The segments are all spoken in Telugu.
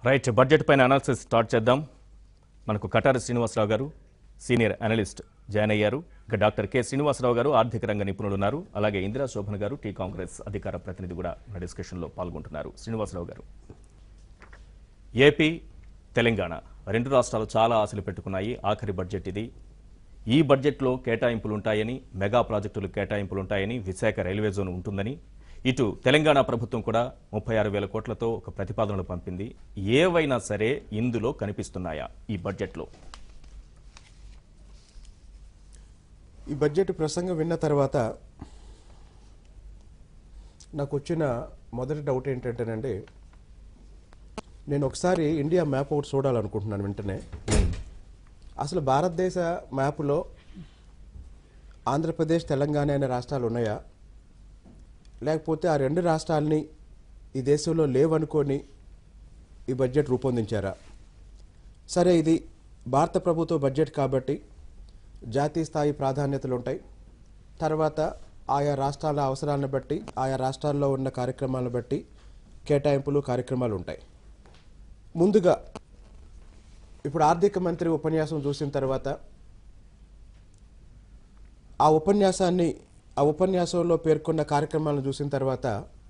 రైట్ బడ్జెట్ పైన అనాలిసిస్ స్టార్ట్ చేద్దాం మనకు కటారి శ్రీనివాసరావు గారు సీనియర్ అనలిస్ట్ జాయిన్ అయ్యారు ఇక డాక్టర్ కె శ్రీనివాసరావు గారు ఆర్థిక రంగ నిపుణులు ఉన్నారు అలాగే ఇందిరా శోభన్ గారు టీ కాంగ్రెస్ అధికార ప్రతినిధి కూడా మన డిస్కషన్లో పాల్గొంటున్నారు శ్రీనివాసరావు గారు ఏపీ తెలంగాణ రెండు రాష్ట్రాలు చాలా ఆశలు పెట్టుకున్నాయి ఆఖరి బడ్జెట్ ఇది ఈ బడ్జెట్లో కేటాయింపులు ఉంటాయని మెగా ప్రాజెక్టులు కేటాయింపులు ఉంటాయని విశాఖ రైల్వే జోన్ ఉంటుందని ఇటు తెలంగాణ ప్రభుత్వం కూడా ముప్పై ఆరు వేల కోట్లతో ఒక ప్రతిపాదనలు పంపింది ఏవైనా సరే ఇందులో కనిపిస్తున్నాయా ఈ బడ్జెట్లో ఈ బడ్జెట్ ప్రసంగం విన్న తర్వాత నాకు వచ్చిన మొదటి డౌట్ ఏంటంటేనండి నేను ఒకసారి ఇండియా మ్యాప్ ఒకటి చూడాలనుకుంటున్నాను వెంటనే అసలు భారతదేశ మ్యాప్లో ఆంధ్రప్రదేశ్ తెలంగాణ అనే రాష్ట్రాలు ఉన్నాయా లేకపోతే ఆ రెండు రాష్ట్రాలని ఈ దేశంలో లేవనుకొని ఈ బడ్జెట్ రూపొందించారా సరే ఇది భారత ప్రభుత్వ బడ్జెట్ కాబట్టి జాతీయ స్థాయి ప్రాధాన్యతలు ఉంటాయి తర్వాత ఆయా రాష్ట్రాల అవసరాలను బట్టి ఆయా రాష్ట్రాల్లో ఉన్న కార్యక్రమాలను బట్టి కేటాయింపులు కార్యక్రమాలు ఉంటాయి ముందుగా ఇప్పుడు ఆర్థిక మంత్రి ఉపన్యాసం చూసిన తర్వాత ఆ ఉపన్యాసాన్ని ఆ ఉపన్యాసంలో పేర్కొన్న కార్యక్రమాలను చూసిన తర్వాత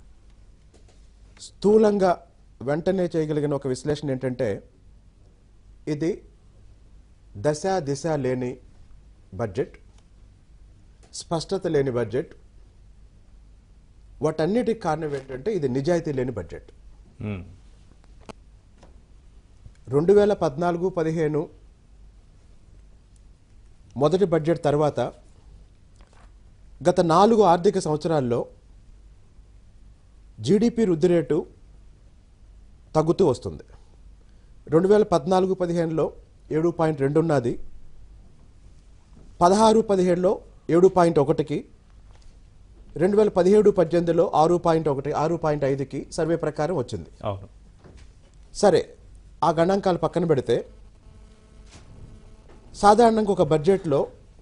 స్థూలంగా వెంటనే చేయగలిగిన ఒక విశ్లేషణ ఏంటంటే ఇది దశ దిశ లేని బడ్జెట్ స్పష్టత లేని బడ్జెట్ వాటన్నిటికి కారణం ఏంటంటే ఇది నిజాయితీ లేని బడ్జెట్ మ్మ్. రెండు వేల పద్నాలుగు పదిహేను మొదటి బడ్జెట్ తర్వాత గత నాలుగు ఆర్థిక సంవత్సరాల్లో జీడిపి వృద్ధి రేటు తగ్గుతూ వస్తుంది రెండు వేల పద్నాలుగు పదిహేనులో ఏడు పాయింట్ రెండు ఉన్నది పదహారు పదిహేడులో ఏడు పాయింట్ ఒకటికి రెండు వేల పదిహేడు పద్దెనిమిదిలో ఆరు పాయింట్ ఒకటి ఆరు పాయింట్ ఐదుకి సర్వే ప్రకారం వచ్చింది అవును సరే ఆ గణాంకాలు పక్కన పెడితే సాధారణంగా ఒక బడ్జెట్లో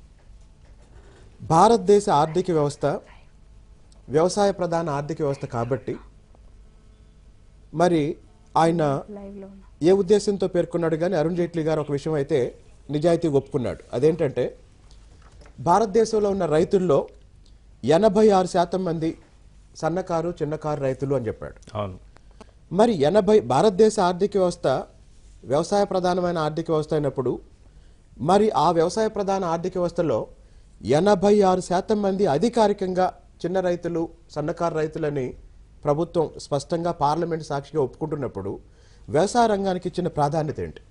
భారతదేశ ఆర్థిక వ్యవస్థ వ్యవసాయ ప్రధాన ఆర్థిక వ్యవస్థ కాబట్టి మరి ఆయన లైవ్లో ఉన్నా ఏ ఉద్దేశంతో పేర్కొన్నాడు కానీ అరుణ్ జైట్లీ గారు ఒక విషయం అయితే నిజాయితీ ఒప్పుకున్నాడు అదేంటంటే భారతదేశంలో ఉన్న రైతుల్లో ఎనభై ఆరు శాతం మంది సన్నకారు చిన్నకారు రైతులు అని చెప్పాడు అవును మరి ఎనభై భారతదేశ ఆర్థిక వ్యవస్థ వ్యవసాయ ప్రధానమైన ఆర్థిక వ్యవస్థ అయినప్పుడు మరి ఆ వ్యవసాయ ప్రధాన ఆర్థిక వ్యవస్థలో ఎనభై ఆరు శాతం మంది అధికారికంగా చిన్న రైతులు సన్నకారు రైతులని ప్రభుత్వం స్పష్టంగా పార్లమెంట్ సాక్షిగా ఒప్పుకుంటున్నప్పుడు వ్యవసాయ రంగానికి ఇచ్చిన ప్రాధాన్యత ఏంటి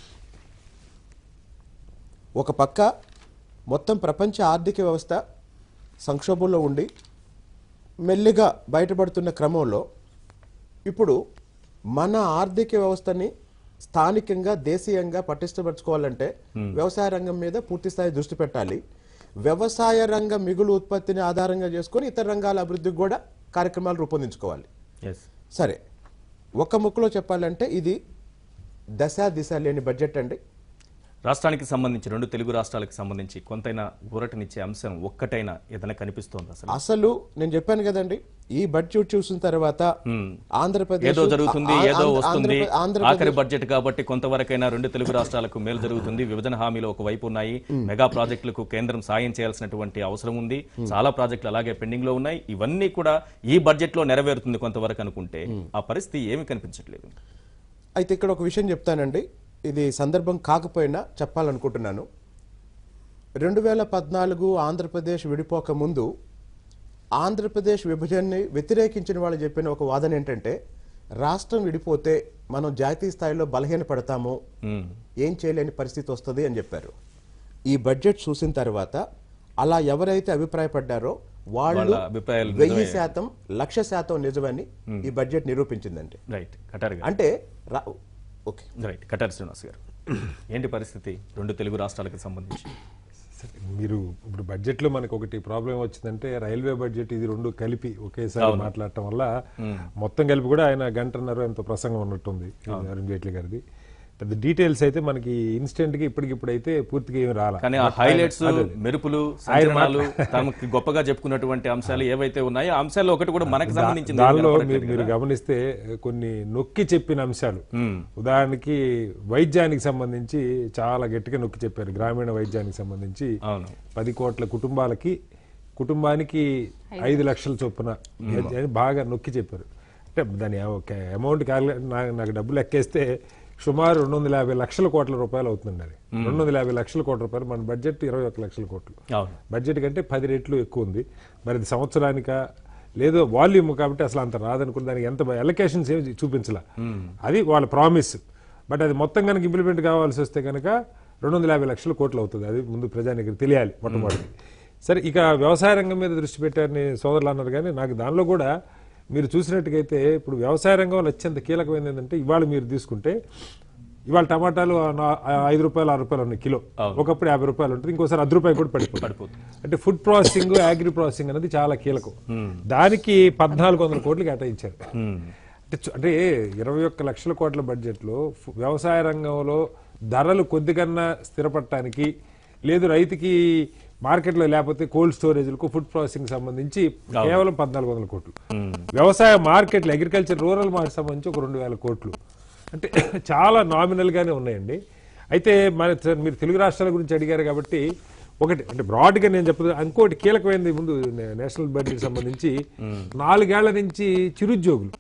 ఒక పక్క మొత్తం ప్రపంచ ఆర్థిక వ్యవస్థ సంక్షోభంలో ఉండి మెల్లిగా బయటపడుతున్న క్రమంలో ఇప్పుడు మన ఆర్థిక వ్యవస్థని స్థానికంగా దేశీయంగా పటిష్టపరచుకోవాలంటే వ్యవసాయ రంగం మీద పూర్తి స్థాయి దృష్టి పెట్టాలి వ్యవసాయ రంగ మిగులు ఉత్పత్తిని ఆధారంగా చేసుకొని ఇతర రంగాల అభివృద్ధికి కూడా కార్యక్రమాలు రూపొందించుకోవాలి ఎస్ సరే ఒక ముక్కలో చెప్పాలంటే ఇది దశ దిశ లేని బడ్జెట్ అండి రాష్ట్రానికి సంబంధించి రెండు తెలుగు రాష్ట్రాలకు సంబంధించి కొంతైనా ఊరటనిచ్చే అంశం ఒక్కటైనా ఏదైనా కనిపిస్తోంది అసలు అసలు నేను చెప్పాను కదండి ఈ బడ్జెట్ చూసిన తర్వాత మ్మ్. ఆంధ్రప్రదేశ్ ఏదో జరుగుతుంది ఆ- ఏదో ఆంధ్ర- వస్తుంది ఆంధ్రప్రదేశ్- ఆంధ్రప్రదేశ్ ఆఖరి బడ్జెట్ కాబట్టి కొంతవరకైనా రెండు తెలుగు రాష్ట్రాలకు మేలు జరుగుతుంది విభజన హామీలు ఒకవైపు ఉన్నాయి మెగా ప్రాజెక్టులకు కేంద్రం సాయం చేయాల్సినటువంటి అవసరం ఉంది చాలా ప్రాజెక్టులు అలాగే పెండింగ్ లో ఉన్నాయి ఇవన్నీ కూడా ఈ బడ్జెట్ లో నెరవేరుతుంది కొంతవరకు అనుకుంటే ఆ పరిస్థితి ఏమి కనిపించట్లేదు అయితే ఇక్కడ ఒక విషయం చెప్తానండి ఇది సందర్భం కాకపోయినా చెప్పాలనుకుంటున్నాను రెండు వేల పద్నాలుగు ఆంధ్రప్రదేశ్ విడిపోక ముందు ఆంధ్రప్రదేశ్ విభజనని వ్యతిరేకించిన వాళ్ళు చెప్పిన ఒక వాదన ఏంటంటే రాష్ట్రం విడిపోతే మనం జాతీయ స్థాయిలో బలహీనపడతాము మ్మ్. ఏం చేయలేని పరిస్థితి వస్తుంది అని చెప్పారు ఈ బడ్జెట్ చూసిన తర్వాత అలా ఎవరైతే అభిప్రాయపడ్డారో వాళ్ళు వాళ్ళ అభిప్రాయాలు వెయ్యి నిజమే. శాతం లక్ష శాతం నిజమని ఈ బడ్జెట్ నిరూపించిందండి రైట్ కటార్ గారు అంటే రా ఓకే రైట్ కటార్ శ్రీనివాస్ గారు ఏంటి పరిస్థితి రెండు తెలుగు రాష్ట్రాలకు సంబంధించి సరే, మీరు ఇప్పుడు బడ్జెట్ లో మనకి ఒకటి ప్రాబ్లం వచ్చిందంటే రైల్వే బడ్జెట్ ఇది రెండు కలిపి ఒకేసారి మాట్లాడటం వల్ల మొత్తం కలిపి కూడా ఆయన గంటన్నర ఎంతో ప్రసంగం ఉన్నట్టుంది అరుణ్ జైట్లీ గారిది పెద్ద డీటెయిల్స్ అయితే మనకి ఇన్స్టెంట్ గా ఇప్పటికిప్పుడు అయితే పూర్తిగా ఏమి రాలా కానీ ఆ But ఆయన- హైలైట్స్ అదే. మెరుపులు సంచలనాలు తమకి గొప్పగా చెప్పుకున్నటువంటి అంశాలు ఏవైతే ఉన్నాయో ఆ అంశాల్లో ఒకటి కూడా మనకు సంబంధించింది ఏమీ దానిలో మీరు కనపడట్లేదు మీరు కదా. గమనిస్తే కొన్ని నొక్కి చెప్పిన అంశాలు మ్మ్. ఉదాహరణకి వైద్యానికి సంబంధించి చాలా గట్టిగా నొక్కి చెప్పారు గ్రామీణ వైద్యానికి సంబంధించి అవును పది కోట్ల కుటుంబాలకి కుటుంబానికి ఐదు లక్షల చొప్పున అని బాగా నొక్కి చెప్పారు అంటే దాని అమౌంట్ నాకు డబ్బులు ఎక్కేస్తే సుమారు రెండు వందల యాభై లక్షల కోట్ల రూపాయలు అవుతుందండి అది రెండు వందల యాభై లక్షల కోట్ల రూపాయలు మన బడ్జెట్ ఇరవై ఒక్క లక్షల కోట్లు అవును బడ్జెట్ కంటే పది రెట్లు ఎక్కువ ఉంది మరి ఇది సంవత్సరానిక లేదో వాల్యూమ్ కాబట్టి అసలు అంత రాదనుకున్న దానికి ఎంత ఎలకేషన్స్ ఏమి చూపించలే అది వాళ్ళ ప్రామిస్ బట్ అది మొత్తం కనుక ఇంప్లిమెంట్ కావాల్సి వస్తే కనుక రెండు వందల యాభై లక్షల కోట్లు అవుతుంది అది ముందు ప్రజానికి తెలియాలి మొట్టమొదటి సరే ఇక వ్యవసాయ రంగం మీద దృష్టి పెట్టారని సోదరులు అన్నారు కానీ నాకు దానిలో కూడా మీరు చూసినట్టుగైతే ఇప్పుడు వ్యవసాయ రంగంలో అత్యంత కీలకమైనది ఏంటంటే ఇవాళ మీరు తీసుకుంటే ఇవాళ టమాటాలు నా- ఐదు రూపాయలు ఆరు రూపాయలు ఉన్నాయి కిలో ఒకప్పుడు యాభై రూపాయలు ఉంటుంది ఇంకోసారి అర్ధ రూపాయలు కూడా పడిపోతుంది పడిపోతుంది అంటే ఫుడ్ ప్రాసెసింగ్ అగ్రి ప్రాసెసింగ్ అనేది చాలా కీలకం దానికి పద్నాలుగు వందల కోట్లు కేటాయించారు మ్మ్. అంటే చు- అంటే ఇరవై ఒక్క లక్షల కోట్ల బడ్జెట్లో ఫు- వ్యవసాయ రంగంలో ధరలు కొద్దిగన్నా స్థిరపడటానికి లేదు రైతుకి మార్కెట్లో లేకపోతే కోల్డ్ స్టోరేజ్లకు ఫుడ్ ప్రాసెసింగ్ సంబంధించి కేవలం పద్నాలుగు వందల కోట్లు వ్యవసాయ మార్కెట్లు అగ్రికల్చర్ రూరల్ మార్కెట్ సంబంధించి ఒక రెండు వేల కోట్లు అంటే చాలా నామినల్ గానే ఉన్నాయండి అయితే మన సార్ మీరు తెలుగు రాష్ట్రాల గురించి అడిగారు కాబట్టి ఒకటి అంటే బ్రాడ్ గా నేను చెప్పదు ఇంకోటి కీలకమైనది ముందు నే- నేషనల్ బడ్జెట్ సంబంధించి నాలుగేళ్ల నుంచి చిరుద్యోగులు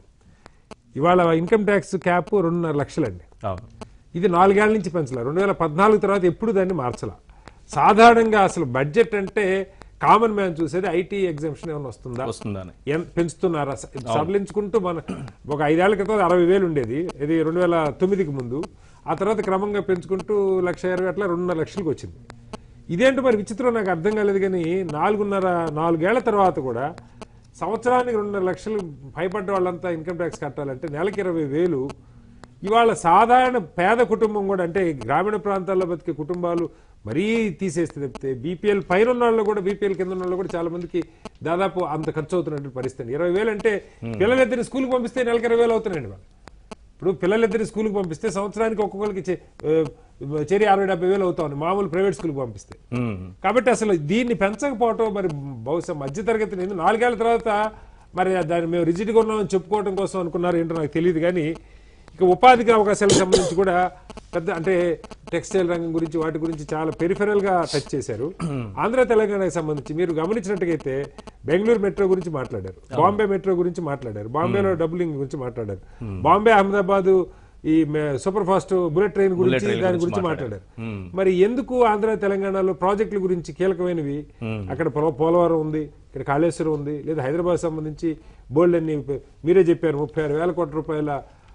ఇవాళ ఇన్కమ్ ట్యాక్స్ క్యాప్ రెండున్నర లక్షలండి అవును ఇది నాలుగేళ్ల నుంచి పెంచలే రెండు వేల పద్నాలుగు తర్వాత ఎప్పుడు దాన్ని మార్చలా సాధారణంగా అసలు బడ్జెట్ అంటే కామన్ మ్యాన్ చూసేది ఐటీ ఎగ్జామ్షన్ ఏమైనా వస్తుందా వస్తుందని ఎంత పెంచుతున్నారా స- సడలించుకుంటూ మన ఒక ఐదేళ్ల క్రితం అరవై వేలు ఉండేది ఇది రెండు వేల తొమ్మిదికి ముందు ఆ తర్వాత క్రమంగా పెంచుకుంటూ లక్ష ఇరవై అట్లా రెండున్నర లక్షలకు వచ్చింది ఇదేంటో మరి విచిత్రం నాకు అర్థం కాలేదు కానీ నాలుగున్నర నాలుగేళ్ల తర్వాత కూడా సంవత్సరానికి రెండున్నర లక్షలు భయపడ్డ వాళ్ళంతా ఇన్కమ్ ట్యాక్స్ కట్టాలంటే నెలకి ఇరవై వేలు ఇవాళ సాధారణ పేద కుటుంబం కూడా అంటే గ్రామీణ ప్రాంతాల్లో బతికే కుటుంబాలు మరీ తీసేస్తే తప్పితే బీపీఎల్ పైన ఉన్న వాళ్ళు కూడా బీపీఎల్ కింద ఉన్న వాళ్ళు కూడా చాలా మందికి దాదాపు అంత ఖర్చు అవుతున్నట్టు పరిస్థితి ఇరవై వేలు అంటే పిల్లలిద్దరిని స్కూల్కి పంపిస్తే నెలకి ఇరవై వేలు అవుతున్నాయండి వాళ్ళు ఇప్పుడు పిల్లలిద్దరిని స్కూల్కి పంపిస్తే సంవత్సరానికి ఒక్కొక్కరికి చే- ఆ, చేరి అరవై డెబ్బై వేలు అవుతా ఉంది మామూలు ప్రైవేట్ స్కూల్కి పంపిస్తే మ్మ్. కాబట్టి అసలు దీన్ని పెంచకపోవటం మరి బహుశా మధ్యతరగతి నేను నాలుగేళ్ల తర్వాత మరి దాన్ని మేము రిజిడ్గా ఉన్నామని చెప్పుకోవడం కోసం అనుకున్నారు ఏంటో నాకు తెలియదు కానీ ఇక ఉపాధికి అవకాశాలకు సంబంధించి కూడా పెద్ద అంటే టెక్స్టైల్ రంగం గురించి వాటి గురించి చాలా పెరిఫెరల్ గా టచ్ చేశారు ఆంధ్ర తెలంగాణకి సంబంధించి మీరు గమనించినట్టుగైతే బెంగళూరు మెట్రో గురించి మాట్లాడారు బాంబే మెట్రో గురించి మాట్లాడారు బాంబేలో డబ్లింగ్ గురించి మాట్లాడారు బాంబే అహ్మదాబాద్ ఈ సూపర్ ఫాస్ట్ బుల్లెట్ ట్రైన్ గురించి ట్రైన్ దాని గురించి గురించి మాట్లాడారు మరి ఎందుకు ఆంధ్ర తెలంగాణలో ప్రాజెక్టుల గురించి కీలకమైనవి అక్కడ పో- పోలవరం ఉంది ఇక్కడ కాళేశ్వరం ఉంది లేదా హైదరాబాద్ సంబంధించి బోల్డ్ అన్ని మీరే చెప్పారు ముప్పై ఆరు వేల కోట్ల రూపాయల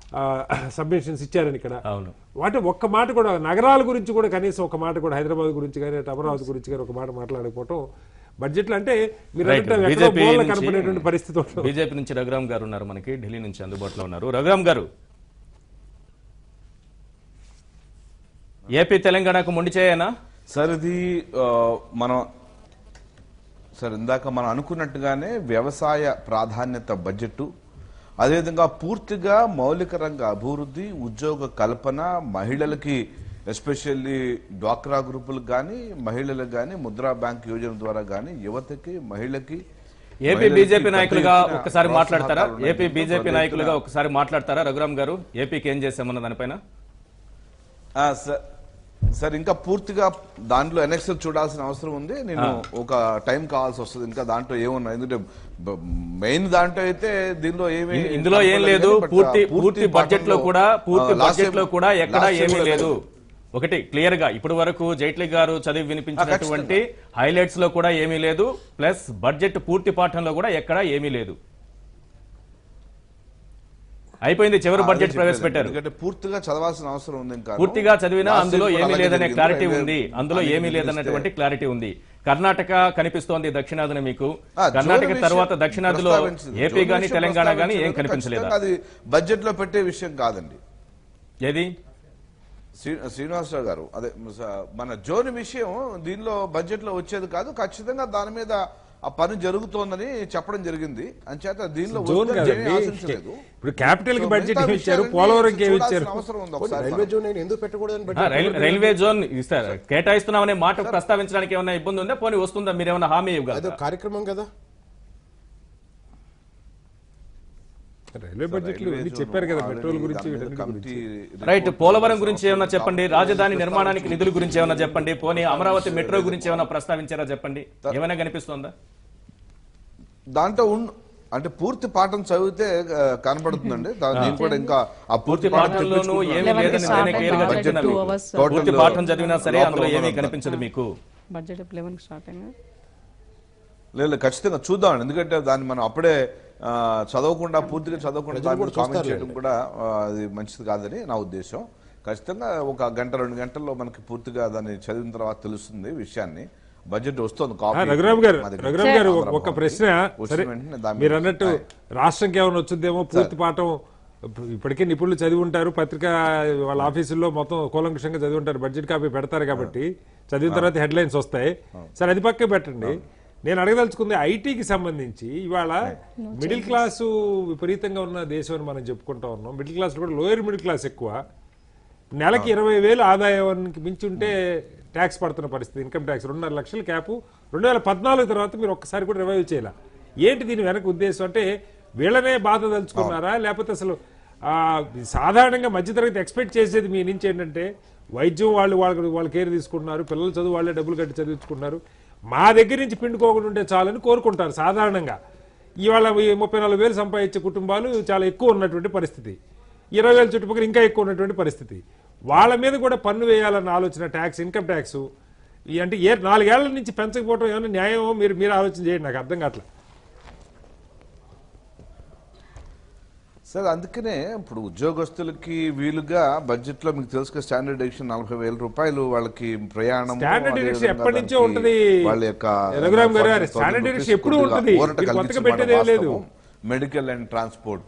సబ్మిషన్స్ ఇచ్చారని ఇక్కడ అవును వాటి ఒక్క మాట కూడా నగరాల గురించి కూడా కనీసం ఒక మాట కూడా హైదరాబాద్ గురించి కానీ అటు అమరావతి గురించి కానీ ఒక మాట మాట్లాడకపోవటం బడ్జెట్లో అంటే మీరు రైట్ అన్నట్టు ఎక్కడో బీజేపీ మూలన కనపడేటువంటి నుంచి పరిస్థితి ఉంటుంది బీజేపీ నుంచి రఘురామ్ గారు ఉన్నారు మనకి ఢిల్లీ నుంచి అందుబాటులో ఉన్నారు రఘురామ్ గారు ఏపీ తెలంగాణకు మొండి చేయనా సార్ ఇది ఆ, మనం సార్ ఇందాక మనం అనుకున్నట్టుగానే వ్యవసాయ ప్రాధాన్యత బడ్జెట్ అదేవిధంగా పూర్తిగా మౌలిక రంగ అభివృద్ధి ఉద్యోగ కల్పన మహిళలకి ఎస్పెషల్లీ డ్వాక్రా గ్రూపులకు కానీ మహిళలకు కానీ ముద్రా బ్యాంక్ యోజన ద్వారా కానీ యువతకి మహిళకి ఏపీ మహిళలకి బీజేపీ పెద్ద నాయకులుగా ఎత్తున ఒక్కసారి మాట్లాడతారా ప్రోత్సాహకాలు ఉన్నాయి. ఏపీ బీజేపీ పెద్ద నాయకులుగా ఎత్తున ఒక్కసారి మాట్లాడతారా రఘురామ్ గారు ఏపీకి ఏం చేశామన్న దానిపైన ఆ, సార్ సార్ ఇంకా పూర్తిగా దాంట్లో ఎన్ఎక్సెల్ చూడాల్సిన అవసరం ఉంది నేను ఒక టైం కావాల్సి వస్తుంది ఇంకా దాంట్లో ఏమున్నాయి ఎందుకంటే మెయిన్ దాంట్లో అయితే దీనిలో ఏమి ఇన్- ఇందులో ఏం లేదు పూర్తి పూర్తి బడ్జెట్ లో కూడా పూర్తి బడ్జెట్ లో కూడా ఎక్కడా ఏమీ లేదు ఒకటి క్లియర్ గా ఇప్పటి వరకు జైట్లీ గారు చదివి వినిపించినటువంటి హైలైట్స్ లో కూడా ఏమీ లేదు ప్లస్ బడ్జెట్ పూర్తి పాఠంలో కూడా ఎక్కడా ఏమీ లేదు అయిపోయింది చివరి బడ్జెట్ ప్రవేశపెట్టారు ఎందుకంటే పూర్తిగా చదవాల్సిన అవసరం ఉంది ఇంకా పూర్తిగా చదివినా Last అందులో year కూడా ఏమీ అలాగే లేదనే జరిగింది. క్లారిటీ రైల్వే ఉంది అందులో అనేది ఏమీ లేదన్నటువంటి క్లారిటీ ఉంది కర్ణాటక కనిపిస్తోంది దక్షిణాదిన మీకు ఆ, జోన్ కర్ణాటక విషయం తర్వాత దక్షిణాదిలో ప్రస్తావించింది. ఏపీ జోన్ గాని విషయం తెలంగాణ గాని ఏం ప్రస్తావించినప్పుడు కనిపించలేదా ఖచ్చితంగా అది బడ్జెట్ లో పెట్టే విషయం కాదండి ఏది శ్రీ- శ్రీనివాసరావు గారు అదే స- మన జోన్ విషయం దీనిలో బడ్జెట్ లో వచ్చేది కాదు ఖచ్చితంగా దాని మీద ఆ పని జరుగుతోందని చెప్పడం జరిగింది అంచేత దీనిలో జోన్ వద్దని కదండి జేఏ ఆశించలేదు ఇప్పుడు క్యాపిటల్ కి సో బడ్జెట్ మిగతా ఏమి ఇచ్చారు విషయాలన్నీ పోలవరం ఏమి చూడాల్సిన ఇచ్చారు అవసరం ఉంది పోనీ ఒకసారి రైల్వే జోన్ నేను ఎందుకు పెట్టకూడదని ఆ, బడ్జెట్ రైల్- రైల్వే జోన్ ఇస్తారు కేటాయిస్తున్నామనే మాట ప్రస్తావించడానికి ఏమైనా ఇబ్బంది ఉందా పోనీ వస్తుందా మీరు ఏమైనా హామీ అదో ఇవ్వగలరా కార్యక్రమం కదా రైల్వే బడ్జెట్లు ఇవన్నీ చెప్పారు కదా మెట్రోల గురించి వీటన్నిటి గురించి రైట్ పోలవరం గురించి ఏమైనా చెప్పండి రాజధాని నిర్మాణానికి నిధుల గురించి ఏమైనా చెప్పండి పోనీ అమరావతి మెట్రో గురించి ఏమైనా ప్రస్తావించారా చెప్పండి ఏమైనా కనిపిస్తుందా దాంట్లో ఉన్న అంటే పూర్తి పాఠం చదివితే ఆ, కనబడుతుందండి దా- నేను కూడా ఇంకా ఆ పూర్తి పూర్తి పాఠం పాఠంలోనూ ఏమీ తెప్పించుకున్నాను. లేదని నేనే క్లియర్ గా Budget చెప్తున్నాను two మీకు. hours. Total పూర్తి పాఠం చదివినా సరే లోపల అందులో ఏమీ ఉన్నదంతా. కనిపించదు మీకు బడ్జెట్ లెవెన్ స్టార్ట్ అయింది లేదు లేదు, ఖచ్చితంగా చూద్దాం ఎందుకంటే దాన్ని మనం అప్పుడే ఆ, చదవకుండా పూర్తిగా చదవకుండా ప్రజలు దాని మీద కూడా కామెంట్ చూస్తారులేండి. చేయడం కూడా ఆ, అది మంచిది కాదని నా ఉద్దేశం ఖచ్చితంగా ఒక గంట రెండు గంటల్లో మనకి పూర్తిగా దాన్ని చదివిన తర్వాత తెలుస్తుంది విషయాన్ని బడ్జెట్ వస్తుంది ఆ, కాపీ రఘురామ్ గారు మా దగ్గర. రఘురామ్ గారు ఒక- ఒక ఆంధ్రప్రదేశ్ ప్రశ్న వచ్చిన సరే వెంటనే దాని మీరు మీద- అన్నట్టు రాష్ట్రంకి ఏమైనా వచ్చిందేమో పూర్తి పాఠం ఇప్పటికే నిపుణులు చదివి ఉంటారు పత్రిక వాళ్ళ ఆఫీసుల్లో మొత్తం కూలంకషంగా చదివి ఉంటారు బడ్జెట్ కాపీ పెడతారు కాబట్టి చదివిన తర్వాత హెడ్ లైన్స్ వస్తాయి సరే అది పక్కే పెట్టండి నేను అడగదలుచుకుంది ఐటీకి సంబంధించి ఇవాళ మిడిల్ క్లాసు విపరీతంగా ఉన్న దేశం అని మనం చెప్పుకుంటా ఉన్నాం మిడిల్ క్లాస్ కూడా లోయర్ మిడిల్ క్లాస్ ఎక్కువ నెలకి ఇరవై వేలు ఆదాయానికి మించి ఉంటే ట్యాక్స్ పడుతున్న పరిస్థితి ఇన్కమ్ ట్యాక్స్ రెండున్నర లక్షల క్యాపు రెండు వేల పద్నాలుగు తర్వాత మీరు ఒక్కసారి కూడా రివైవ్ చేయాల ఏంటి దీని వెనక ఉద్దేశం అంటే వీళ్ళనే బాధ తలుచుకున్నారా లేకపోతే అసలు ఆ, సాధారణంగా మధ్యతరగతి ఎక్స్పెక్ట్ చేసేది మీ నుంచి ఏంటంటే వైద్యం వాళ్ళు వాళ్ళకి వాళ్ళు కేర్ తీసుకుంటున్నారు పిల్లలు చదువు వాళ్ళే డబ్బులు కట్టి చదివించుకున్నారు మా దగ్గర నుంచి పిండుకోకుండా ఉంటే చాలని కోరుకుంటారు సాధారణంగా ఇవాళ ఈ ముప్పై నాలుగు వేలు సంపాదించే కుటుంబాలు చాలా ఎక్కువ ఉన్నటువంటి పరిస్థితి ఇరవై వేల చుట్టుపక్కల ఇంకా ఎక్కువ ఉన్నటువంటి పరిస్థితి వాళ్ళ మీద కూడా పన్ను వేయాలన్న ఆలోచన ట్యాక్స్ ఇన్కమ్ ట్యాక్స్ ఈ అంటే ఏ నాలుగేళ్ల నుంచి పెంచకపోవడం ఏమైనా న్యాయమో మీరు మీరు ఆలోచన చేయండి నాకు అర్థం కావట్లేదు సార్ అందుకనే ఇప్పుడు ఉద్యోగస్తులకి వీలుగా బడ్జెట్ లో మీకు తెలుసు స్టాండర్డ్ ఎడిషన్ నలభై వేల రూపాయలు వాళ్ళకి ప్రయాణం స్టాండర్డ్ డిడక్షన్ ఎప్పటి నుంచో ఉంటుంది వాళ్ళ యొక్క రఘురామ్ గారు, స్టాండర్డ్ డిడక్షన్ ఎప్పుడూ ఉంటుంది. మీరు కొత్తగా పెట్టేది ఏం లేదు. Medical and transport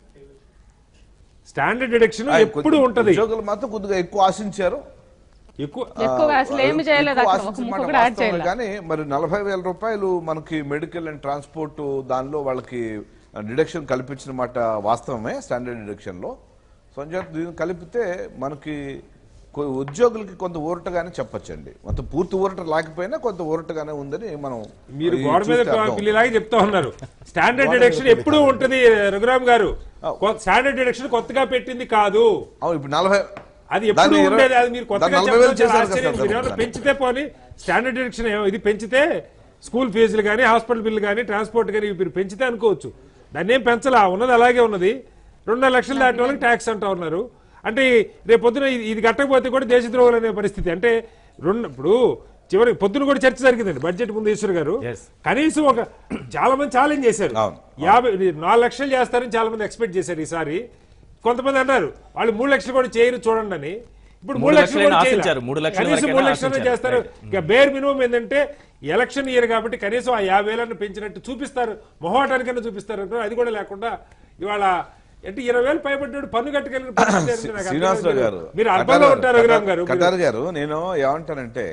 standard deduction ఎప్పుడు ఉంటది ఉద్యోగులు మాత్రం కొద్దిగా ఎక్కువ ఆశించారు ఎక్కువ ఎక్కువగా అసలు ఏమి చేయలేదు ఎక్కువ అక్కడ ఒక ఆశించిన ముక్క మాట కూడా యాడ్ వాస్తవమే చేయలేదు కానీ మరి నలభై వేల రూపాయలు మనకి మెడికల్ అండ్ ట్రాన్స్పోర్ట్ దానిలో వాళ్ళకి డిడక్షన్ కల్పించిన మాట వాస్తవమే స్టాండర్డ్ డిడక్షన్ లో సో అంచేత దీన్ని కలిపితే మనకి కొ- ఉద్యోగులకి కొంత ఊరటగానే చెప్పొచ్చండి మొత్తం పూర్తి ఊరట లేకపోయినా కొంత ఊరటగానే ఉందని మనం మీరు ఈ గోడ మీద చూస్తే అర్థం. పిల్లిలాగా చెప్తా ఉన్నారు స్టాండర్డ్ డిడక్షన్ ఎప్పుడు ఉంటది రఘురామ్ గారు స్టాండర్డ్ డిడక్షన్ కొత్తగా పెట్టింది కాదు అవును ఇప్పుడు నలభై అది ఎప్పుడు దాన్ని ఇరవై- ఉండేది అది మీరు కొత్తగా దాన్ని నలభై వేలు చెప్పడం చేశారు చాలా కదా ఆశ్చర్యం. సార్ మీరు ఏమైనా దాన్ని. పెంచితే పోని స్టాండర్డ్ డిడక్షన్ ఏమో ఇది పెంచితే స్కూల్ ఫీజులు కానీ హాస్పిటల్ బిల్లు కానీ ట్రాన్స్పోర్ట్ కానీ ఇవి మీరు పెంచితే అనుకోవచ్చు దాన్ని ఏం పెంచలా ఉన్నది అలాగే ఉన్నది రెండున్నర లక్షలు దాటిన వాళ్ళకి ట్యాక్స్ అంటా ఉన్నారు అంటే రేపు పొద్దున ఇది- ఇది కట్టకపోతే కూడా దేశద్రోహులు అనే పరిస్థితి అంటే రెండు ఇప్పుడు చివరికి పొద్దున కూడా చర్చ జరిగిందండి బడ్జెట్ ముందు ఈశ్వర్ గారు Yes. కనీసం ఒక చాలా మంది ఛాలెంజ్ చేశారు అవును. యాభై ఇది నాలుగు లక్షలు చేస్తారని చాలా మంది ఎక్స్పెక్ట్ చేశారు ఈసారి కొంతమంది అన్నారు వాళ్ళు మూడు లక్షలు కూడా చేయరు చూడండి అని ఇప్పుడు మూడు మూడు లక్షలు కూడా లక్షలైనా చేయలే. ఆశించారు. మూడు లక్షల కనీసం వరకైనా మూడు లక్షలు ఆశించారు. చేస్తారు Right. ఇక బేర్ మినిమం ఏంటంటే ఎలక్షన్ ఇయర్ కాబట్టి కనీసం ఆ యాభై వేలను పెంచినట్టు చూపిస్తారు మొహమాటానికైనా చూపిస్తారు అనుకో. అది కూడా లేకుండా ఇవాళ అంటే ఇరవై వేలు పైబడ్డాడు పన్ను కట్టుకెళ్ళిన పరిస్థితి ఏంటో నాకు అర్థం శ్రీనివాసరావు కాదు. గారు మీరు అర్థంలో ఉంటారు రఘురామ్ గారు మీరు- కటార్ గారు నేను ఏమంటానంటే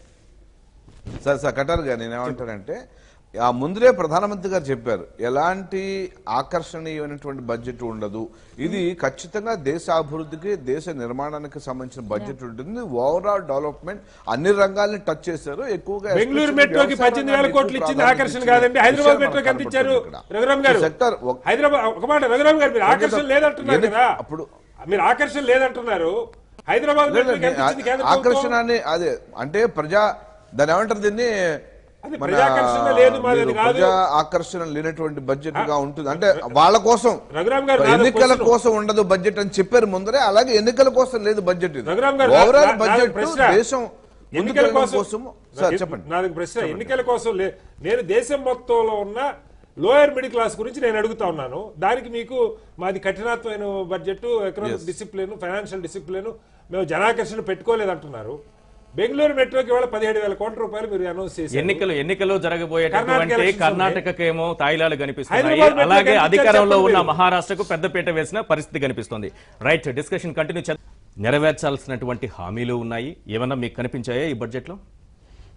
సార్ సార్ కటార్ గారు నేను ఏమంటానంటే ఆ ముందులే ప్రధానమంత్రి గారు చెప్పారు ఎలాంటి ఆకర్షణీయమైనటువంటి బడ్జెట్ ఉండదు ఇది ఖచ్చితంగా దేశ అభివృద్ధికి దేశ నిర్మాణానికి సంబంధించిన బడ్జెట్ ఉంటుంది ఓవరాల్ డెవలప్మెంట్ అన్ని రంగాల్ని టచ్ చేశారు ఎక్కువగా బెంగళూరు especially మెట్రోకి వ్యవసాయ పద్దెనిమిది వేల రంగానికి కోట్లు ఎక్కువ ఇచ్చింది ప్రాధాన్యత ఆకర్షణ ఇచ్చిన కాదండి హైదరాబాద్ విషయం మెట్రోకి ఎంత మనకు ఇచ్చారు కనపడుతుంది ఇక్కడ. రఘురామ్ గారు ఈ సెక్టర్ ఒక- హైదరాబాద్ ఒక మాట రఘురామ్ గారు మీరు ఆకర్షణ లేదంటున్నారు ఎన్ని- కదా అప్పుడు- మీరు ఆకర్షణ లేదంటున్నారు హైదరాబాద్ లేదు, మెట్రోకి ఎంత ఇచ్చింది కేంద్ర ప్రభుత్వం? ఆకర్షణాన్ని అదే అంటే ప్రజా దాని ఏమంటారు దీన్ని అది మన ప్రజాకర్షణ లేదు మాది మీరు అది కాదు. ప్రజా ఆకర్షణ లేనటువంటి బడ్జెట్ గా ఉంటుంది అంటే వాళ్ళ కోసం రఘురామ్ గారు నాది ఎన్నికల క్వశ్చన్. కోసం ఉండదు బడ్జెట్ అని చెప్పారు ముందరే అలాగే ఎన్నికల కోసం లేదు బడ్జెట్ ఇది రఘురామ్ గారు, నా- ఓవరాల్ నా- బడ్జెట్ నాది ప్రశ్న. దేశం ఎన్నికల ముందుకెళ్ళడం కోసం కోసం సార్ చెప్పండి నాది ప్రశ్న ఎన్నికల కోసం లే- నేను దేశం మొత్తంలో ఉన్న లోయర్ మిడిల్ క్లాస్ గురించి నేను అడుగుతా ఉన్నాను దానికి మీకు మాది కఠినత్వమైన budget economic discipline financial discipline మేము జనాకర్షణ పెట్టుకోలేదు అంటున్నారు బెంగళూరు మెట్రోకి ఇవాళ పదిహేడు వేల కోట్ల రూపాయలు మీరు అనౌన్స్ చేశారు ఎన్నికలు ఎన్నికలు కర్ణాటక జరగబోయేటటువంటి elections కర్ణాటకకేమో తాయిలాలు కనిపిస్తున్నాయి హైదరాబాద్ మెట్రో అలాగే కనిపించారు అధికారంలో ఉన్న చెప్పండి. మహారాష్ట్రకు పెద్దపీట వేసిన పరిస్థితి కనిపిస్తుంది రైట్ డిస్కషన్ కంటిన్యూ చేద్దాం నెరవేర్చాల్సినటువంటి హామీలు ఉన్నాయి ఏమన్నా మీకు కనిపించాయా ఈ బడ్జెట్ లో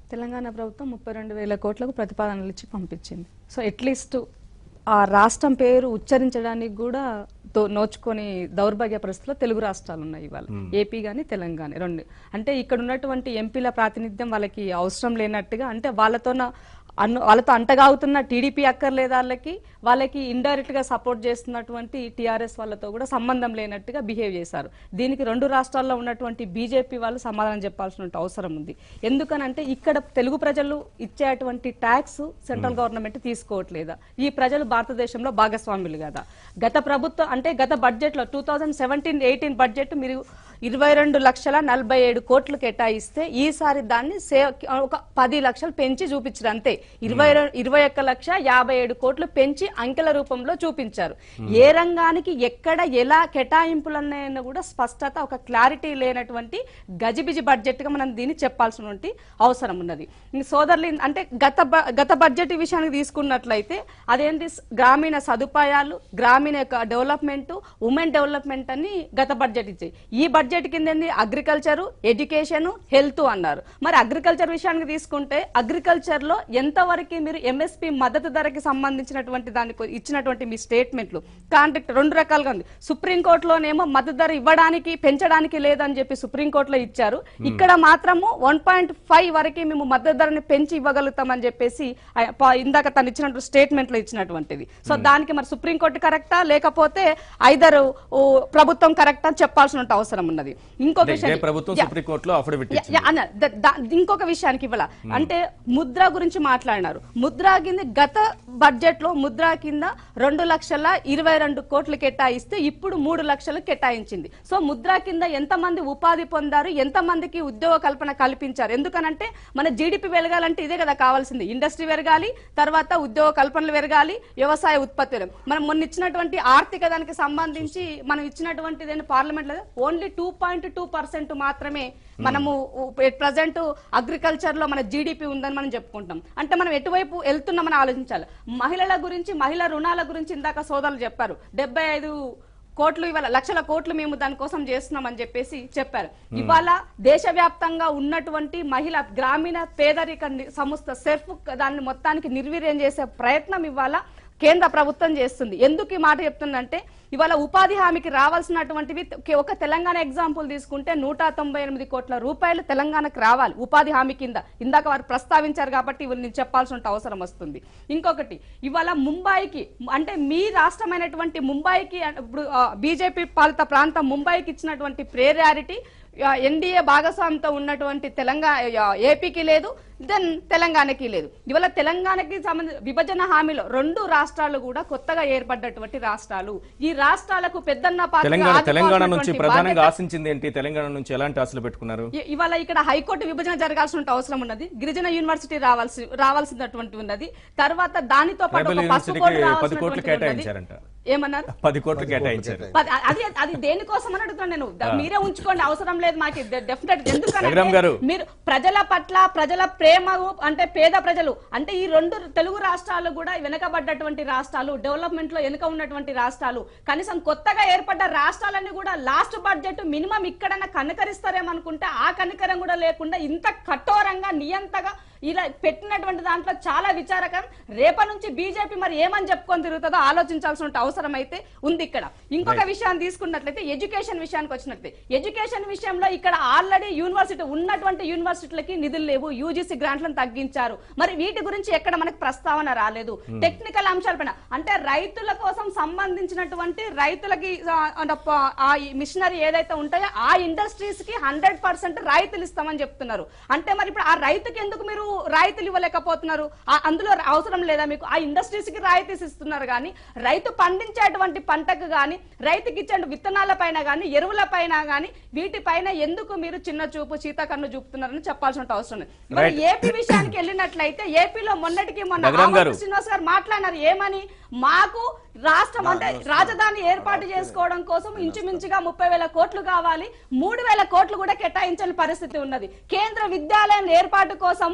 తెలంగాణ ప్రభుత్వం ముప్పై రెండు వేల కోట్లకు ప్రతిపాదనలు ఇచ్చి పంపించింది సో అట్లీస్ట్ ఆ రాష్ట్రం పేరు ఉచ్చరించడానికి కూడా తో- నోచుకొని దౌర్భాగ్య పరిస్థితిలో తెలుగు రాష్ట్రాలు ఉన్నాయి ఇవాళ ఏపీ గాని తెలంగాణ రెండు అంటే ఇక్కడ ఉన్నటువంటి ఎంపీల ప్రాతినిధ్యం వాళ్ళకి అవసరం లేనట్టుగా అంటే వాళ్ళతోన అన్ను వాళ్ళతో అంటగాగుతున్న టీడీపీ అక్కర్లేదు వాళ్ళకి వాళ్ళకి ఇండైరెక్ట్ గా సపోర్ట్ చేస్తున్నటువంటి టీఆర్ఎస్ వాళ్ళతో కూడా సంబంధం లేనట్టుగా బిహేవ్ చేశారు దీనికి రెండు రాష్ట్రాల్లో ఉన్నటువంటి బీజేపీ వాళ్ళు సమాధానం చెప్పాల్సిన అవసరం ఉంది ఎందుకనంటే ఇక్కడ తెలుగు ప్రజలు ఇచ్చేటువంటి ట్యాక్స్ సెంట్రల్ గవర్నమెంట్ తీసుకోవట్లేదా ఈ ప్రజలు భారతదేశంలో భాగస్వాములు కదా గత ప్రభుత్వం అంటే గత బడ్జెట్ లో two thousand seventeen eighteen budget మీరు ఇరవై రెండు లక్షల నలభై ఏడు కోట్లు కేటాయిస్తే ఈసారి దాన్ని సే ఒక పది లక్షలు పెంచి చూపించారు అంతే ఇరవై రె- ఇరవై ఒక్క లక్ష యాభై ఏడు కోట్లు పెంచి అంకెల రూపంలో చూపించారు ఏ రంగానికి ఎక్కడ ఎలా కేటాయింపులన్నాయన్న కూడా స్పష్టత ఒక క్లారిటీ లేనటువంటి గజిబిజి బడ్జెట్ గా మనం దీన్ని చెప్పాల్సినటువంటి అవసరం ఉన్నది ఇంక సోదరులు అంటే గత బ- గత బడ్జెట్ విషయానికి తీసుకున్నట్లయితే అదేంటి స్- గ్రామీణ సదుపాయాలు గ్రామీణ యొక్క డెవలప్మెంట్ ఉమెన్ డెవలప్మెంట్ అని గత బడ్జెట్ ఇచ్చాయి ఈ బడ్జెట్ కింద ఏంది అగ్రికల్చర్ ఎడ్యుకేషన్ హెల్త్ అన్నారు మరి అగ్రికల్చర్ విషయానికి తీసుకుంటే అగ్రికల్చర్ లో ఎంతవరకు మీరు ఎంఎస్పి మద్దతు ధరకి సంబంధించినటువంటి దానికి ఇచ్చినటువంటి మీ స్టేట్మెంట్లు కాంట్రాక్ట్ రెండు రకాలుగా ఉంది సుప్రీంకోర్టులోనేమో మద్దతు ధర ఇవ్వడానికి పెంచడానికి లేదని చెప్పి సుప్రీంకోర్టులో ఇచ్చారు ఇక్కడ మాత్రము వన్ పాయింట్ ఫైవ్ వరకు మేము మద్దతు ధరని పెంచి ఇవ్వగలుగుతామని చెప్పేసి ఆ ప- ఇందాక తను ఇచ్చినట్టు స్టేట్మెంట్ లో ఇచ్చినటువంటిది సో దానికి మరి సుప్రీంకోర్టు కరెక్టా లేకపోతే ఐదరు ప్రభుత్వం కరెక్టా అని చెప్పాల్సిన అవసరం ఉన్నది ఇంకొక అంటే ఇదే విషయం- ప్రభుత్వం యా. సుప్రీంకోర్టులో అఫిడవిట్ యా- ఇచ్చింది యా, అన్న ద- ద- ఇంకొక విషయానికి ఇవ్వాల అంటే ముద్ర గురించి మాట్లాడినారు ముద్రా కింద గత బడ్జెట్ లో ముద్రా కింద రెండు లక్షల ఇరవై రెండు కోట్లు కేటాయిస్తే ఇప్పుడు మూడు లక్షలు కేటాయించింది సో ముద్రా కింద ఎంత మంది ఉపాధి పొందారు ఎంత మందికి ఉద్యోగ కల్పన కల్పించారు ఎందుకనంటే మన జీడిపి పెరగాలంటే ఇదే కదా కావాల్సింది ఇండస్ట్రీ పెరగాలి తర్వాత ఉద్యోగ కల్పనలు పెరగాలి వ్యవసాయ ఉత్పత్తులు మనం మొన్న ఇచ్చినటువంటి ఆర్థిక దానికి సంబంధించి మనం ఇచ్చినటువంటి పార్లమెంట్ లో only two point two percent మాత్రమే మనము ప్రజెంట్ అగ్రికల్చర్ లో మన జీడిపి ఉందని మనం చెప్పుకుంటాం అంటే మనం ఎటువైపు వెళ్తున్నామని ఆలోచించాలి మహిళల గురించి మహిళా రుణాల గురించి ఇందాక సోదరులు చెప్పారు డెబ్బై ఐదు కోట్లు ఇవాళ లక్షల కోట్లు మేము దానికోసం చేస్తున్నామని చెప్పేసి చెప్పారు ఇవాళ దేశవ్యాప్తంగా ఉన్నటువంటి మహిళ గ్రామీణ పేదరిక ని- సంస్థ సెర్ఫ్ దాన్ని మొత్తానికి నిర్వీర్యం చేసే ప్రయత్నం ఇవాళ కేంద్ర ప్రభుత్వం చేస్తుంది ఎందుకు ఈ మాట చెప్తుందంటే ఇవాళ ఉపాధి హామీకి రావాల్సినటువంటివి కే- ఒక తెలంగాణ ఎగ్జాంపుల్ తీసుకుంటే నూట తొంభై ఎనిమిది కోట్ల రూపాయలు తెలంగాణకు రావాలి ఉపాధి హామీ కింద ఇందాక వారు ప్రస్తావించారు కాబట్టి ఇవి నేను చెప్పాల్సిన అవసరం వస్తుంది ఇంకొకటి ఇవాళ ముంబైకి అంటే మీ రాష్ట్రమైనటువంటి ముంబైకి అ- ఇప్పుడు బీజేపీ పాలిత ప్రాంతం ముంబైకి ఇచ్చినటువంటి ప్రేరియారిటీ ఎన్డీఏ భాగస్వామ్యంతో ఉన్నటువంటి తెలంగాణ ఏపీకి లేదు దెన్ తెలంగాణకి లేదు ఇవాళ తెలంగాణకి సంబంధించి విభజన హామీలో రెండు రాష్ట్రాలు కూడా కొత్తగా ఏర్పడ్డటువంటి రాష్ట్రాలు ఈ రాష్ట్రాలకు పెద్దన్న పాత్రగా తెలంగాణ తెలంగాణ నుంచి ఆదుకోవాల్సినటువంటి ప్రధానంగా బాధ్యత- ఆశించింది ఏంటి తెలంగాణ నుంచి ఎలాంటి ఆశలు పెట్టుకున్నారు ఇ- ఇవాళ ఇక్కడ హైకోర్టు విభజన జరగాల్సిన అవసరం ఉన్నది గిరిజన యూనివర్సిటీ రావాల్సి రావాల్సినటువంటి ఉన్నది తర్వాత దానితో పాటు ట్రైబల్ ఒక పసుపు యూనివర్సిటీకి బోర్డు పది కోట్లు రావాల్సినటువంటి ఉన్నది. కేటాయించారంట ఏమన్నారు పది కోట్లు కేటాయించారు పది- అది అది దేనికోసం అని అడుగుతాను నేను ద- మీరే ఉంచుకోండి అవసరం లేదు మాకు డెఫినెట్ రఘురామ్ ఎందుకంటే గారు. మీరు ప్రజల పట్ల ప్రజల ప్రేమ అంటే పేద ప్రజలు అంటే ఈ రెండు తెలుగు రాష్ట్రాలు కూడా వెనుకబడ్డటువంటి రాష్ట్రాలు డెవలప్మెంట్ లో వెనుక ఉన్నటువంటి రాష్ట్రాలు కనీసం కొత్తగా ఏర్పడ్డ రాష్ట్రాలన్నీ కూడా లాస్ట్ బడ్జెట్ మినిమం ఇక్కడన్నా కనకరిస్తారేమనుకుంటే ఆ కనికరం కూడా లేకుండా ఇంత కఠోరంగా నియంతగా ఇలా పెట్టినటువంటి దాంట్లో చాలా విచారకరం రేపటి నుంచి బీజేపీ మరి ఏమని చెప్పుకొని తిరుగుతుందో ఆలోచించాల్సిన అవసరం అయితే ఉంది ఇక్కడ ఇంకొక విషయాన్ని తీసుకున్నట్లయితే ఎడ్యుకేషన్ విషయానికి వచ్చినట్లయితే ఎడ్యుకేషన్ విషయంలో ఇక్కడ ఆల్రెడీ యూనివర్సిటీ ఉన్నటువంటి యూనివర్సిటీలకి నిధులు లేవు యూజీసీ గ్రాంట్లను తగ్గించారు మరి వీటి గురించి ఎక్కడ మనకు ప్రస్తావన రాలేదు టెక్నికల్ అంశాలపైన అంటే రైతుల కోసం సంబంధించినటువంటి రైతులకి ఆ, అంటే ప- ఆ మిషనరీ ఏదైతే ఉంటాయో ఆ ఇండస్ట్రీస్ కి హండ్రెడ్ పర్సెంట్ రాయితీలు ఇస్తామని చెప్తున్నారు అంటే మరి ఇప్పుడు ఆ రైతుకి ఎందుకు మీరు రాయితీలు ఇవ్వలేకపోతున్నారు ఆ- అందులో అవసరం లేదా మీకు ఆ ఇండస్ట్రీస్ కి రాయితీస్ ఇస్తున్నారు కానీ రైతు పండించేటువంటి పంటకు గాని రైతుకి ఇచ్చే విత్తనాల పైన గాని ఎరువుల పైన గాని వీటిపైన ఎందుకు మీరు చిన్న చూపు చీతకన్ను చూపుతున్నారని చెప్పాల్సిన అవసరం ఉంది మరి Right. ఏపీ విషయానికి వెళ్ళినట్లయితే ఏపీలో మొన్నటికి మొన్న రఘురామ్ గారు. ఆమోద్ శ్రీనివాస్ గారు మాట్లాడినారు ఏమని మాకు రాష్ట్రం అంటే రాజధాని ఏర్పాటు చేసుకోవడం కోసం ఇంచుమించుగా ముప్పై వేల కోట్లు కావాలి మూడు వేల కోట్లు కూడా కేటాయించని పరిస్థితి ఉన్నది కేంద్ర విద్యాలయం ఏర్పాటు కోసము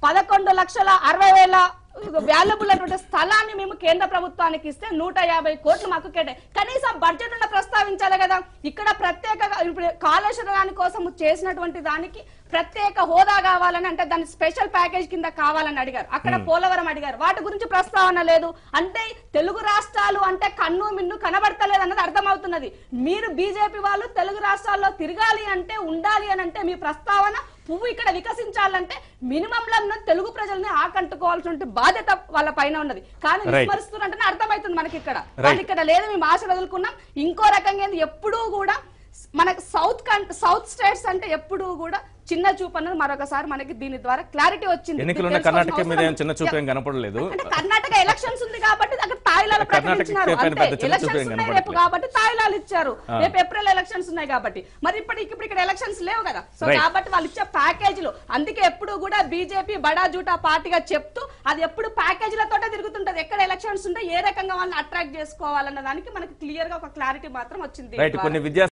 పదకొండు లక్షల అరవై వేల వాల్యుబుల్ అయినటువంటి స్థలాన్ని మేము కేంద్ర ప్రభుత్వానికి ఇస్తే నూట యాభై కోట్లు మాకు కేటాయి కనీసం బడ్జెట్ ఉన్న ప్రస్తావించాలి కదా ఇక్కడ ప్రత్యేక ఇప్పుడు కాళేశ్వరం కోసం చేసినటువంటి దానికి ప్రత్యేక హోదా కావాలని అంటే దాని స్పెషల్ ప్యాకేజ్ కింద కావాలని అడిగారు అక్కడ పోలవరం అడిగారు వాటి గురించి ప్రస్తావన లేదు అంటే తెలుగు రాష్ట్రాలు అంటే కన్ను మిన్ను కనబడతలేదు అన్నది అర్థమవుతున్నది మీరు బీజేపీ వాళ్ళు తెలుగు రాష్ట్రాల్లో తిరగాలి అంటే ఉండాలి అని అంటే మీ ప్రస్తావన పువ్వు ఇక్కడ వికసించాలంటే మినిమం లో తెలుగు ప్రజల్ని ఆకంటుకోవాల్సిన బాధ్యత వాళ్ళ పైన ఉన్నది కానీ Right. విస్మరిస్తున్నారంటే అర్థమవుతుంది మనకి ఇక్కడ వాళ్ళు ఇక్కడ లేదు మేము ఆశ వదులుకున్నాం ఇంకో రకంగా ఏంది ఎప్పుడూ కూడా మనకు సౌత్ కన్ సౌత్ స్టేట్స్ అంటే ఎప్పుడూ కూడా చిన్న చూపు అన్నది మరొకసారి మనకి దీని ద్వారా క్లారిటీ వచ్చింది ఎన్నికలు ఉన్న తెలుసుకోవాల్సిన కర్ణాటక మీద అవసరం ఏం చిన్న చూపు ఏం కనపడలేదు అంటే కర్ణాటక ఎలక్షన్స్ ఉంది కాబట్టి అక్కడ తాయిలాలు కర్ణాటక ప్రకటించినారు పైన అంతే పెద్ద చిన్న చూపు ఎలక్షన్స్ ఏం ఉన్నాయి రేపు కనపడట్లేదు. కాబట్టి తాయిలాలు ఇచ్చారు రేపు ఏప్రిల్ ఎలక్షన్స్ ఉన్నాయి కాబట్టి మరి ఇప్పటికి ఇప్పుడు ఇక్కడ ఎలక్షన్స్ లేవు కదా సో Right. కాబట్టి వాళ్ళు ఇచ్చే ప్యాకేజీలు అందుకే ఎప్పుడు కూడా బీజేపీ బడా జూటా పార్టీగా చెప్తూ అది ఎప్పుడు ప్యాకేజీలతోటే తిరుగుతుంటది ఎక్కడ ఎలక్షన్స్ ఉంటే ఏ రకంగా వాళ్ళని అట్రాక్ట్ చేసుకోవాలన్న దానికి మనకి క్లియర్ గా ఒక క్లారిటీ మాత్రం వచ్చింది దీని రైట్ ద్వారా. కొన్ని విద్యా